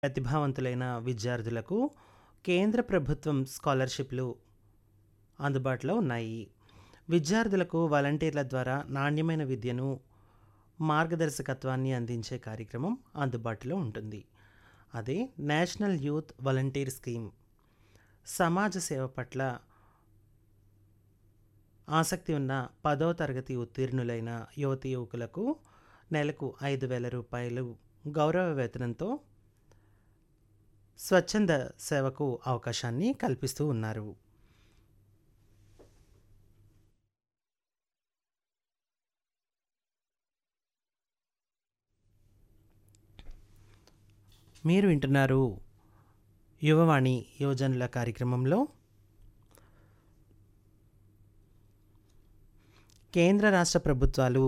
ప్రతిభావంతులైన విద్యార్థులకు కేంద్ర ప్రభుత్వం స్కాలర్షిప్లు అందుబాటులో ఉన్నాయి విద్యార్థులకు వాలంటీర్ల ద్వారా నాణ్యమైన విద్యను మార్గదర్శకత్వాన్ని అందించే కార్యక్రమం అందుబాటులో ఉంటుంది అదే నేషనల్ యూత్ వాలంటీర్ స్కీమ్ సమాజ సేవ పట్ల ఆసక్తి ఉన్న పదో తరగతి ఉత్తీర్ణులైన యువతి యువకులకు నెలకు ఐదు వేల రూపాయలు గౌరవ వేతనంతో స్వచ్ఛంద సేవకు అవకాశాన్ని కల్పిస్తూ ఉన్నారు మీరు వింటున్నారు యువవాణి యోజనల కార్యక్రమంలో కేంద్ర రాష్ట్ర ప్రభుత్వాలు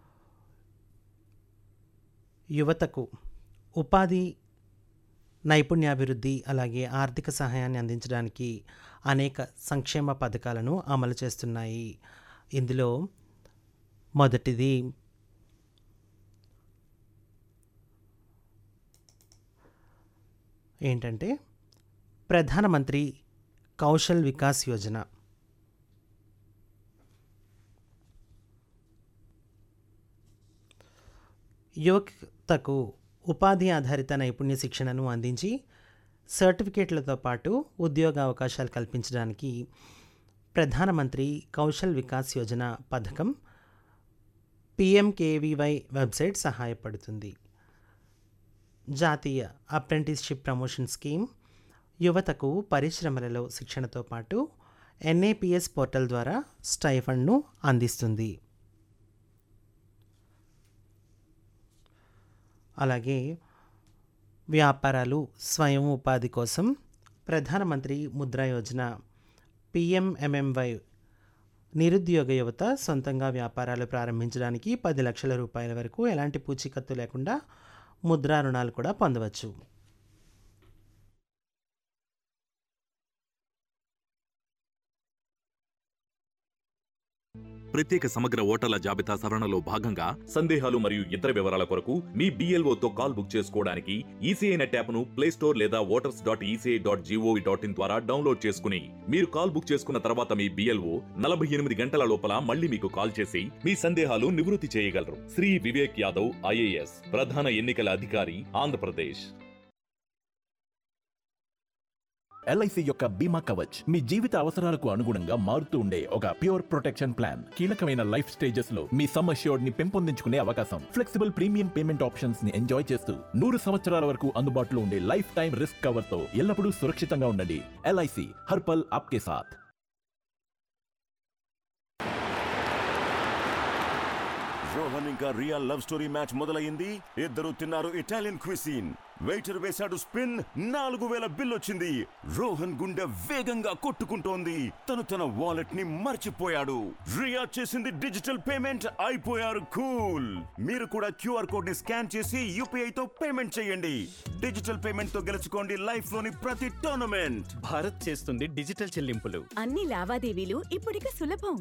యువతకు ఉపాధి నైపుణ్యాభివృద్ధి అలాగే ఆర్థిక సహాయాన్ని అందించడానికి అనేక సంక్షేమ పథకాలను అమలు చేస్తున్నాయి ఇందులో మొదటిది ఏంటంటే ప్రధానమంత్రి కౌశల్ వికాస్ యోజన యువతకు ఉపాధి ఆధారిత నైపుణ్య శిక్షణను అందించి సర్టిఫికేట్లతో పాటు ఉద్యోగ అవకాశాలు కల్పించడానికి ప్రధానమంత్రి కౌశల్ వికాస్ యోజన పథకం పిఎంకేవీవై వెబ్సైట్ సహాయపడుతుంది జాతీయ అప్రెంటిస్షిప్ ప్రమోషన్ స్కీమ్ యువతకు పరిశ్రమలలో శిక్షణతో పాటు ఎన్ఏపిఎస్ పోర్టల్ ద్వారా స్టైఫండ్ను అందిస్తుంది అలాగే వ్యాపారాలు స్వయం ఉపాధి కోసం ప్రధానమంత్రి ముద్రా యోజన పిఎంఎంఎంవై నిరుద్యోగ యువత సొంతంగా వ్యాపారాలు ప్రారంభించడానికి పది లక్షల రూపాయల వరకు ఎలాంటి పూచీకత్తు లేకుండా ముద్రా రుణాలు కూడా పొందవచ్చు ప్రత్యేక సమగ్ర ఓటర్ల జాబితా సవరణలో భాగంగా సందేహాలు మరియు ఇతర వివరాల కొరకు మీ బీఎల్ఓతో కాల్ బుక్ చేసుకోవడానికి ఈసీఐ నెట్ యాప్ను ప్లే స్టోర్ లేదా voters dot ECI dot gov dot in ద్వారా డౌన్లోడ్ చేసుకుని మీరు కాల్ బుక్ చేసుకున్న తర్వాత మీ బీఎల్ఓ నలభై ఎనిమిది గంటల లోపల మళ్ళీ మీకు కాల్ చేసి మీ సందేహాలు నివృత్తి చేయగలరు శ్రీ వివేక్ యాదవ్ ఐఏఎస్ ప్రధాన ఎన్నికల అధికారి ఆంధ్రప్రదేశ్ ఎల్ఐసి యొక్క బీమా కవచ్ మీ జీవిత అవసరాలకు అనుగుణంగా మారుతూ ఉండే ఒక ప్యూర్ ప్రొటెక్షన్ ప్లాన్ కీలకమైన లైఫ్ స్టేజెస్ లో మీ సమ్ అష్యూర్డ్ ని పెంపొందించుకునే అవకాశం ఫ్లెక్సిబుల్ ప్రీమియం పేమెంట్ ఆప్షన్స్ ని ఎంజాయ్ చేస్తూ నూరు సంవత్సరాల వరకు అందుబాటులో ఉండే లైఫ్ టైం రిస్క్ కవర్ తో ఎల్లప్పుడూ సురక్షితంగా ఉండండి ఎల్ఐసి హర్పల్ ఆప్కే సాథ్ రోహన్ ఇంకా రియల్ లవ్ స్టోరీ మ్యాచ్ మొదలైంది ఇద్దరు తిన్నారు ఇటాలియన్ క్విసిన్ వెయిటర్ వేశాడు స్పిన్ నాలుగు వేల బిల్ వచ్చింది రోహన్ గుండె వేగంగా కొట్టుకుంటోంది తను తన వాలెట్ ని మర్చిపోయాడు రియా చేసింది డిజిటల్ పేమెంట్ అయిపోయారు కూల్ మీరు కూడా క్యూఆర్ కోడ్ ని స్కాన్ చేసి యూపీఐ తో పేమెంట్ చేయండి డిజిటల్ పేమెంట్ తో గెలుచుకోండి లైఫ్ లోని ప్రతి టోర్నమెంట్ భారత్ చేస్తుంది డిజిటల్ చెల్లింపులు అన్ని లావాదేవీలు ఇప్పుడిక సులభం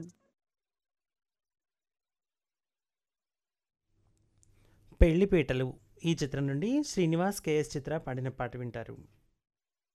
పెళ్లిపీటలు ఈ చిత్రం నుండి శ్రీనివాస్ కేఎస్ చిత్ర పాడిన పాట వింటారు